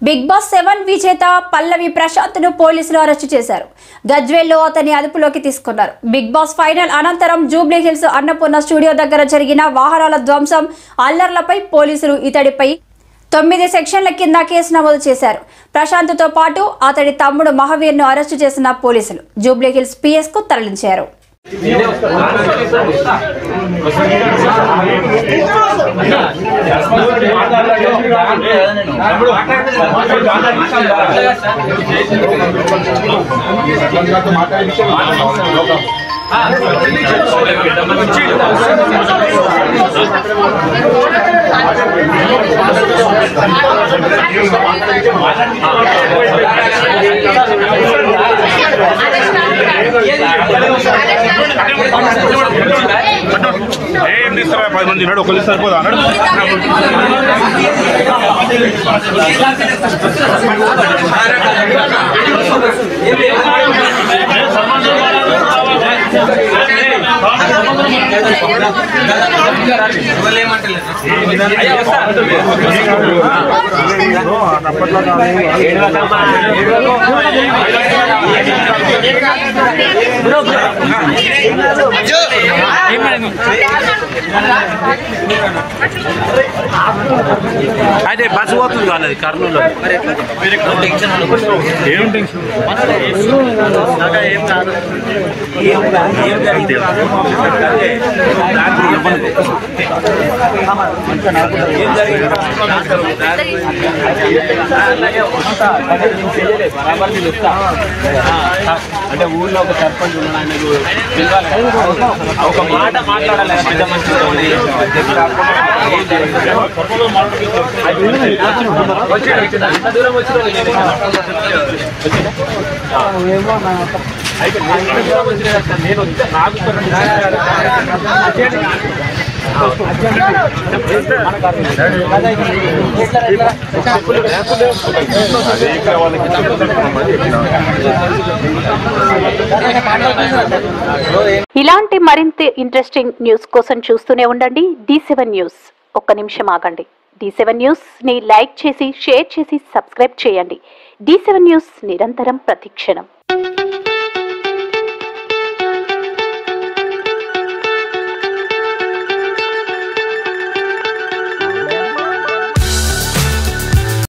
Big boss seven విజేత పల్లవి ప్రశాంత్ ను పోలీసులు అరెస్టు చేశారు గజ్వేల్లో అతని అదుపులోకి తీసుకున్నారు బిగ్ బాస్ ఫైనల్ అనంతరం జూబ్లీ హిల్స్ అన్నపూర్ణ స్టూడియో దగ్గర జరిగిన వాహనాల ధ్వంసం అల్లర్లపై పోలీసులు ఇతడిపై తొమ్మిది సెక్షన్ల కింద కేసు నమోదు చేశారు ప్రశాంత్తో పాటు అతడి తమ్ముడు మహావీర్ను అరెస్టు చేసిన పోలీసులు జూబ్లీ హిల్స్ పిఎస్ కు తరలించారు ఏం తీస్తారా పది మంది ఉన్నాడు ఒకళ్ళు సరిపోదా అన్నాడు అదే బస్సు పోతుంది వాళ్ళది కర్నూలు ఏం టెన్షన్ అంటే ఊళ్ళో ఒక సర్పంచ్ ఉన్నాడు ఆయనకు పిలవాలి కదా. ఒక మాట మాట్లాడాలి కదా పెద్ద మనిషితో అని. ఏం చేయలేదు. వచ్చాడు, వచ్చాడు. అంత దూరం వచ్చినా లేదు. అయిపోయింది. అంత దూరం వచ్చినా కదా. నేను వస్తే నాకు ఇలాంటి మరింత ఇంట్రెస్టింగ్ న్యూస్ కోసం చూస్తూనే ఉండండి డి సెవెన్ న్యూస్ ఒక్క నిమిషం ఆగండి డి సెవెన్ న్యూస్ ని లైక్ చేసి షేర్ చేసి సబ్స్క్రైబ్ చేయండి డి సెవెన్ న్యూస్ నిరంతరం ప్రతిక్షణం